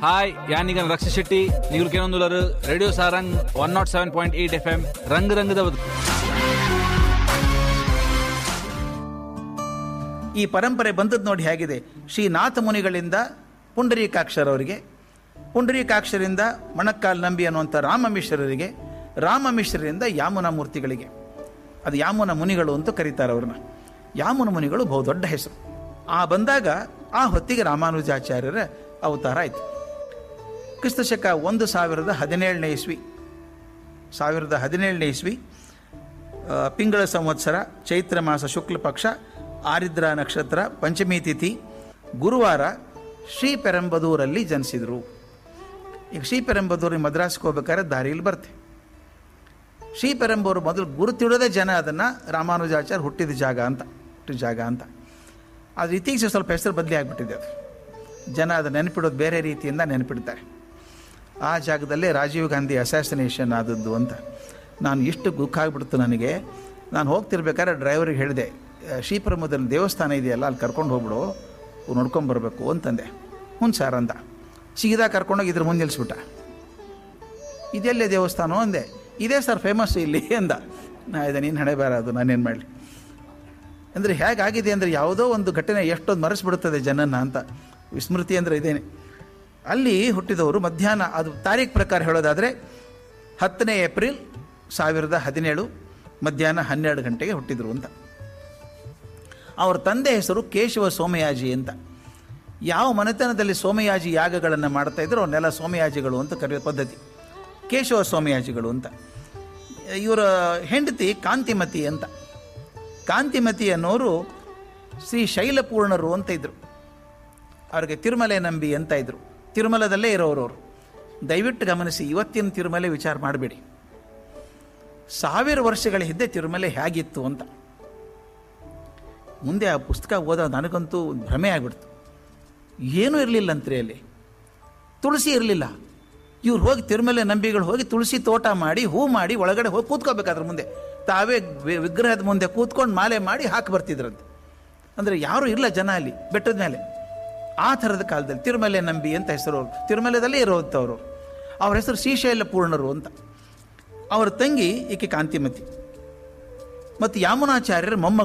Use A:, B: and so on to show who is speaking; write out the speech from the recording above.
A: Hi ಯಾನೀಗ Raksha Shetty ನೀವು ಕೇಳೊಂದುಲರು radio Saarang one nought seven point eight F M ರಂಗ್ ರಂಗದ ಬದುಕು
B: ಈ ಪರಂಪರೆ ಬಂದದ್ದು ನೋಡಿ ಹೇಗಿದೆ ಶ್ರೀನಾಥ ಮುನಿಗಳಿಂದ ಪುಂಡರೀಕಾಕ್ಷರವರಿಗೆ ಪುಂಡರೀಕಾಕ್ಷರಿಂದ ಮಣಕ್ಕಾಲ್ ನಂಬಿ ಅನ್ನುವಂಥ ರಾಮ ಮಿಶ್ರರಿಗೆ ರಾಮ ಮಿಶ್ರರಿಂದ ಯಾಮುನ ಮೂರ್ತಿಗಳಿಗೆ ಅದು ಯಾಮುನ ಮುನಿಗಳು ಅಂತ ಕರೀತಾರೆ ಅವ್ರನ್ನ ಯಾಮುನ ಮುನಿಗಳು ಬಹುದೊಡ್ಡ ಹೆಸರು ಆ ಬಂದಾಗ ಆ ಹೊತ್ತಿಗೆ ರಾಮಾನುಜಾಚಾರ್ಯರ ಅವತಾರ ಆಯಿತು ಕ್ರಿಸ್ತ ಶಕ ಒಂದು ಸಾವಿರದ ಹದಿನೇಳನೇ ಇಸ್ವಿ ಸಾವಿರದ ಹದಿನೇಳನೇ ಇಸ್ವಿ ಆ, ಪಿಂಗಳ ಸಂವತ್ಸರ ಚೈತ್ರ ಮಾಸ ಶುಕ್ಲ ಪಕ್ಷ ಆರಿದ್ರ ನಕ್ಷತ್ರ ಪಂಚಮಿ ತಿಥಿ ಗುರುವಾರ ಶ್ರೀಪೆರಂಬದೂರಲ್ಲಿ ಜನಿಸಿದರು ಈಗ ಶ್ರೀಪೆರಂಬದೂರಿಗೆ ಮದ್ರಾಸ್ಗೆ ಹೋಗ್ಬೇಕಾದ್ರೆ ದಾರಿಯಲ್ಲಿ ಬರ್ತೆ ಶ್ರೀಪೆರಂಬೂರು ಮೊದಲು ಗುರುತಿಡೋದೇ ಜನ ಅದನ್ನು ರಾಮಾನುಜಾಚಾರ್ಯ ಹುಟ್ಟಿದ ಜಾಗ ಅಂತ ಹುಟ್ಟಿದ ಜಾಗ ಅಂತ ಆದರೆ ಇತ್ತೀಚೆಗೆ ಸ್ವಲ್ಪ ಹೆಸರು ಬದಲಿ ಆಗಿಬಿಟ್ಟಿದೆ ಅದು ಜನ ಅದು ನೆನಪಿಡೋದು ಬೇರೆ ರೀತಿಯಿಂದ ನೆನಪಿಡ್ತಾರೆ ಆ ಜಾಗದಲ್ಲೇ ರಾಜೀವ್ ಗಾಂಧಿ ಅಸ್ಯಾಸಿನೇಷನ್ ಆದದ್ದು ಅಂತ ನಾನು ಇಷ್ಟು ದುಃಖ ಆಗಿಬಿಡ್ತು ನನಗೆ ನಾನು ಹೋಗ್ತಿರ್ಬೇಕಾದ್ರೆ ಡ್ರೈವರಿಗೆ ಹೇಳಿದೆ ಶ್ರೀಪರಮದಲ್ಲಿ ದೇವಸ್ಥಾನ ಇದೆಯಲ್ಲ ಅಲ್ಲಿ ಕರ್ಕೊಂಡು ಹೋಗ್ಬಿಡು ನೋಡ್ಕೊಂಬರ್ಬೇಕು ಅಂತಂದೆ ಹ್ಞೂ ಸರ್ ಅಂದ ಸೀದಾ ಕರ್ಕೊಂಡೋಗಿ ಇದ್ರ ಮುಂದೆ ನಿಲ್ಲಿಸ್ಬಿಟ್ಟ ಇದೆಲ್ಲೇ ದೇವಸ್ಥಾನ ಅಂದೆ ಇದೇ ಸರ್ ಫೇಮಸ್ ಇಲ್ಲಿ ಅಂದ ನಾ ಇದೆ ನೀನು ಹಣೆ ಬೇಡ ಅದು ನಾನೇನು ಮಾಡಲಿ ಅಂದರೆ ಹೇಗಾಗಿದೆ ಅಂದರೆ ಯಾವುದೋ ಒಂದು ಘಟನೆ ಎಷ್ಟೊಂದು ಮರೆಸ್ಬಿಡುತ್ತದೆ ಜನನ ಅಂತ ವಿಸ್ಮೃತಿ ಅಂದರೆ ಇದೇನೆ ಅಲ್ಲಿ ಹುಟ್ಟಿದವರು ಮಧ್ಯಾಹ್ನ ಅದು ತಾರೀಖು ಪ್ರಕಾರ ಹೇಳೋದಾದರೆ ಹತ್ತನೇ ಏಪ್ರಿಲ್ ಸಾವಿರದ ಹದಿನೇಳು ಮಧ್ಯಾಹ್ನ ಹನ್ನೆರಡು ಗಂಟೆಗೆ ಹುಟ್ಟಿದರು ಅಂತ ಅವರ ತಂದೆ ಹೆಸರು ಕೇಶವ ಸೋಮಯಾಜಿ ಅಂತ ಯಾವ ಮನೆತನದಲ್ಲಿ ಸೋಮಯಾಜಿ ಯಾಗಗಳನ್ನು ಮಾಡ್ತಾ ಇದ್ರು ಅವನ್ನೆಲ್ಲ ಸೋಮಯಾಜಿಗಳು ಅಂತ ಕರೆಯೋ ಪದ್ಧತಿ ಕೇಶವ ಸೋಮಯಾಜಿಗಳು ಅಂತ ಇವರ ಹೆಂಡತಿ ಕಾಂತಿಮತಿ ಅಂತ ಕಾಂತಿಮತಿ ಅನ್ನೋರು ಶ್ರೀ ಶೈಲಪೂರ್ಣರು ಅಂತ ಇದ್ರು ಅವ್ರಿಗೆ ತಿರುಮಲೆ ನಂಬಿ ಅಂತ ಇದ್ರು ತಿರುಮಲದಲ್ಲೇ ಇರೋರು ಅವರು ದಯವಿಟ್ಟು ಗಮನಿಸಿ ಇವತ್ತಿನ ತಿರುಮಲೆ ವಿಚಾರ ಮಾಡಬೇಡಿ ಸಾವಿರ ವರ್ಷಗಳ ಹಿಂದೆ ತಿರುಮಲೆ ಹೇಗಿತ್ತು ಅಂತ ಮುಂದೆ ಆ ಪುಸ್ತಕ ಓದೋ ನನಗಂತೂ ಭ್ರಮೆ ಆಗ್ಬಿಡ್ತು ಏನೂ ಇರಲಿಲ್ಲ ಅಂತ್ರಿ ಅಲ್ಲಿ ತುಳಸಿ ಇರಲಿಲ್ಲ ಇವ್ರು ಹೋಗಿ ತಿರುಮಲೆ ನಂಬಿಗಳು ಹೋಗಿ ತುಳಸಿ ತೋಟ ಮಾಡಿ ಹೂ ಮಾಡಿ ಒಳಗಡೆ ಹೋಗಿ ಕೂತ್ಕೋಬೇಕಾದ್ರ ಮುಂದೆ ತಾವೇ ವಿ- ವಿಗ್ರಹದ ಮುಂದೆ ಕೂತ್ಕೊಂಡು ಮಾಲೆ ಮಾಡಿ ಹಾಕಿ ಬರ್ತಿದ್ರಂತೆ ಅಂದರೆ ಯಾರೂ ಇಲ್ಲ ಜನ ಅಲ್ಲಿ ಬೆಟ್ಟದ ಮೇಲೆ ಆ ಥರದ ಕಾಲದಲ್ಲಿ ತಿರುಮಲೆ ನಂಬಿ ಅಂತ ಹೆಸರು ಅವ್ರು. ತಿರುಮಲೆದಲ್ಲೇ ಇರೋವಂಥವ್ರು ಅವ್ರ ಹೆಸರು ಶ್ರೀಶೈಲ ಪೂರ್ಣರು ಅಂತ ಅವರ ತಂಗಿ ಈಕೆ ಕಾಂತಿಮತಿ ಮತ್ತು ಯಾಮುನಾಚಾರ್ಯರ ಮೊಮ್ಮಗಳು